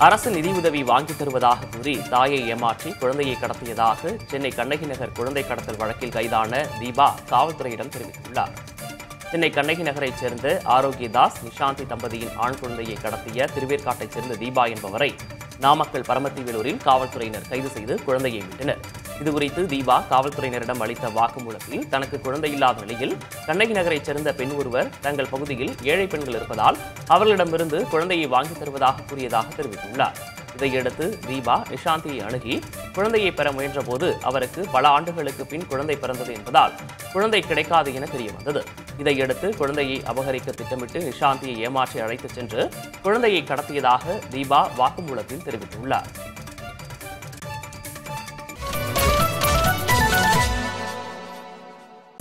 அரசு நிதியுதவி வாங்கித் தருவதாக கூறி தாயை ஏமாற்றி குழந்தையை கடத்தியதாக சென்னை கண்ணகி நகர் குழந்தை கடத்தல் வழக்கில் கைதான தீபா காவல்துறையிடம் தெரிவித்துள்ளார் சென்னை கண்ணகி நகரைச் சேர்ந்த ஆரோக்கியதாஸ் நிஷாந்தி தம்பதியின் ஆண் குழந்தையை கடத்திய திருவேற்காட்டைச் சேர்ந்த தீபா என்பவரை நாமக்கல் பரமத்திவேலூரில் காவல்துறையினர் கைது செய்து குழந்தையை மீட்டனர் இதுகுறித்து தீபா காவல்துறையினரிடம் அளித்த வாக்குமூலத்தில் தனக்கு குழந்தை இல்லாத நிலையில் கண்ணகி நகரைச் சேர்ந்த பெண் ஒருவர் தங்கள் பகுதியில் ஏழை பெண்கள் இருப்பதால் அவர்களிடமிருந்து குழந்தையை வாங்கித் தருவதாக கூறியதாக தெரிவித்துள்ளார் இதையடுத்து தீபா நிஷாந்தியை அணுகி குழந்தையை பெற முயன்றபோது அவருக்கு பல ஆண்டுகளுக்கு பின் குழந்தை பிறந்தது என்பதால் குழந்தை கிடைக்காது என தெரிய வந்தது இதையடுத்து குழந்தையை அபகரிக்க திட்டமிட்டு நிஷாந்தியை ஏமாற்றி அழைத்துச் சென்று குழந்தையை கடத்தியதாக தீபா வாக்குமூலத்தில் தெரிவித்துள்ளார்